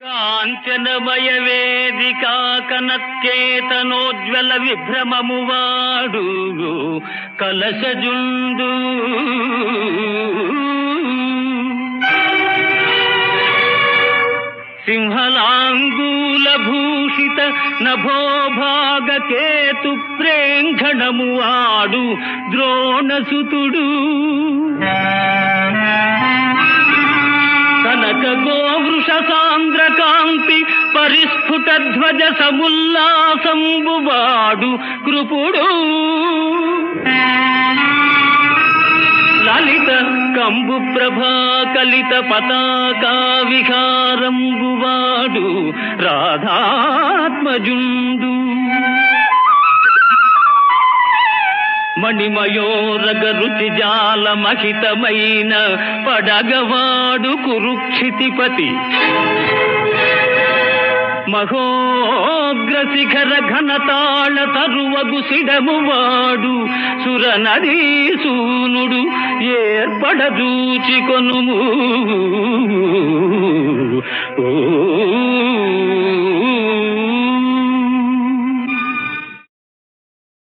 కాంచనమయ వేదికా కనత్యేతనోజ్వల విభ్రమము వాడు కలశజుండు సింహలాంగూల భూషిత నభోభాగ కేతు ప్రేంఘణము వాడు ద్రోణసుతుడు కనక గోవృష సాంద్ర కాంతి పరిస్ఫుట ధ్వజ సముల్లాసంబువాడు కృపుడు లలిత కంబు ప్రభా కలిత పతాకా విహారంబువాడు రాధాత్మజుండు మణిమయోరగ రుచి జాల మహితమైన పడగవాడు కురుక్షితిపతి మహోగ్ర శిఖర ఘనతాళ తరువగు సిడమువాడు సుర నదీసూనుడు ఏర్పడదూచి కొనుము ఓ